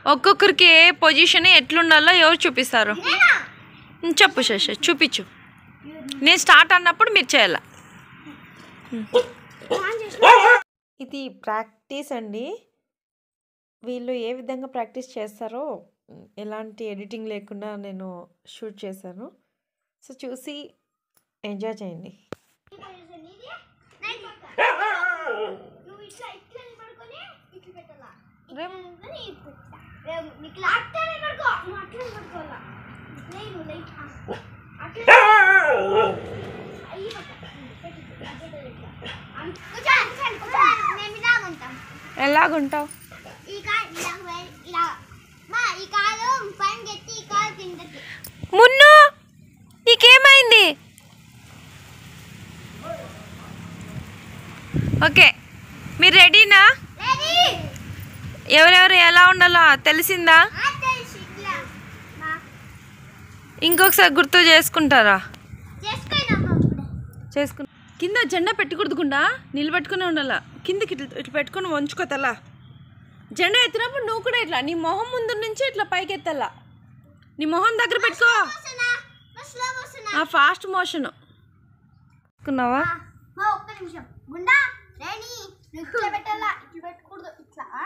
ఒక్కొక్కరికి ఏ పొజిషన్ ఎట్లుండాలో ఎవరు చూపిస్తారు నేనా ఉమ్, చెప్పు శశ చూపించు నేను స్టార్ట్ అన్నప్పుడు మీరు చేయాల ఆన్ చేసిన ఇది ప్రాక్టీస్ అండి వీళ్ళు ఏ విధంగా ప్రాక్టీస్ చేస్తారో ఉమ్, ఎలాంటి ఎడిటింగ్ లేకుండా నేను షూట్ చేశాను సో చూసి ఎంజాయ్ చేయండి నువ్వు ఇట్లా ఇట్లా పడుకొని ఇట్లా పెట్టాలా రేపు ఇట్లా ఇట్లా పెట్టా. రేపు నీకు ఇలా అట్లనే పడుకో నువ్వు అట్లనే పడుకోవాలా నేను లైట్ అట్లా అయ్యి పట్ట. పెట్టు. అట్లా ఇట్లా. అన్- కూర్చో, కూర్చోండి, కూర్చోండి. మేము ఇలా ఉంటాం ఎలాగుంటావు ఈ కాలు ఇలా వే- ఇలా మా ఈ కాలు పైన ఎత్తి ఈ కాలు కిందకి మున్ను నీకేమైంది ఓకే మీరు రెడీనా రెడీ ఎవరెవరు ఎలా ఉండాలో తెలిసిందా ఆ తెలిసి ఇట్లా మా ఇంకొకసారి గుర్తు చేసుకుంటారా చేసుకున్నాము అప్పుడే చేసుకుని కింద జెండా పెట్టకూడదుకుండా నిలబెట్టుకుని ఉండాలా కిందకి ఇట్లా ఇట్లా పెట్టుకొని వంచుకోతలా జెండా ఎత్తినప్పుడు నువ్వు కూడా ఇట్లా నీ మొహం ముందు నుంచి ఇట్లా పైకి ఎత్తలా నీ మొహం దగ్గర పెట్టుకో వస్తున్నా మా స్లో వస్తున్నా ఆ ఫాస్ట్ మోషన్ అనుకున్నావా మా ఒక్క నిమిషం గుండా రెడీ నువ్వు ఇట్లా పెట్టాలా ఇట్లా పెట్టకూడదు ఇట్లా ఆ?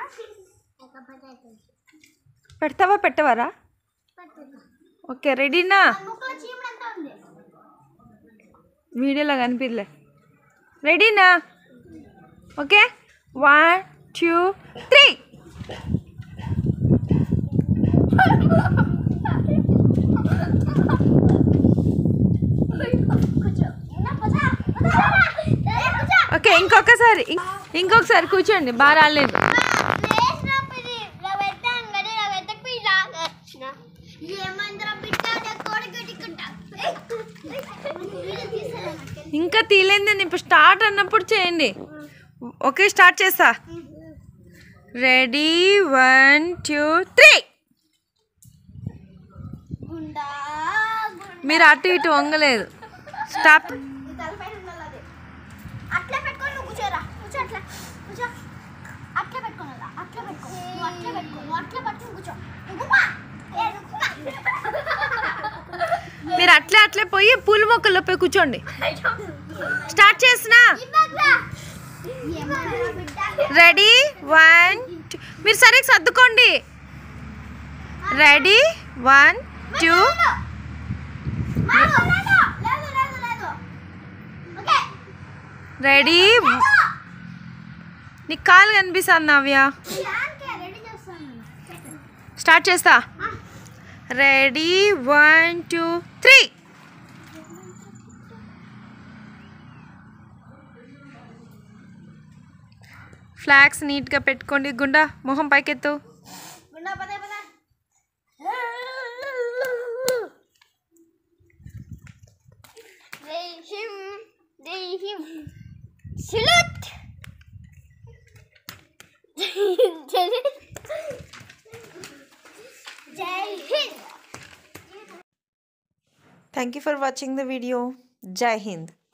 పెడతావా పెట్టవారా పెట్టు. ఓకే రెడీనా ఆ ముక్కలో చీమడంతా ఉంది వీడియోలో కనిపిలే రెడీనా ఓకే వన్ టూ త్రీ కూర్చో ఇంకా పద, పద, ఏ, కూర్చో. ఓకే ఇంకొకసారి ఇం- ఇంకొకసారి కూర్చోండి బాగా రాలేదు వేసినప్పుడు ఇది ఇలా పెట్టాం కదా, ఇలా పెట్టకపోయి ఇలా వచ్చిన. ఏమందిరా బిడ్డ, నేను కొడుకుట్టుకుంటా. వీడియో తీస్తారా నాకు? ఇంకా తీయలేదు నేను ఇప్పుడు స్టార్ట్ అన్నప్పుడు చేయండి ఓకే స్టార్ట్ చేస్తా రెడీ వన్ టూ త్రీ గుండా గుండా. మీరు అటు ఇటు వంగలేదు స్టాప్ ఈ తలపైన ఉండాలి అది. అట్లా పెట్టుకొని నువ్వు కూర్చోరా కూర్చో అట్లా కూర్చో అట్లా పెట్టుకోవాలా అట్లా పెట్టుకో నువ్వు అట్లా పెట్టుకో నువ్వు అట్లా పట్టుకుని కూర్చో నువ్వు కుమ్మా. ఏ, నువ్వు కుమ్మా. మీరు అట్లే అట్లే పోయి పూల మొక్కల్లో పోయి కూర్చోండి స్టార్ట్ చేసిన ఇవ్వకురా. ఏమన్నా బిడ్డ? రెడీ వన్ టూ మీరు సరిగ్గా సర్దుకోండి రెడీ వన్ టూ మాకు లేదు. లేదు, లేదు, లేదు. ఓకే. రెడీ లేదు. నీకు కాలు కనిపిస్తుంది నవ్య ఫ్యాన్కే రెడీ చేస్తాను పెట్టు. స్టార్ట్ చేస్తా ఆ. Ready one two three flags నీట్గా పెట్టుకోండి గుండా మొహం పైకెత్తు గుండా పద పద జై హిమ్ జై హిమ్ సిలుట్ జై హింద్ thank you for watching the video జై హింద్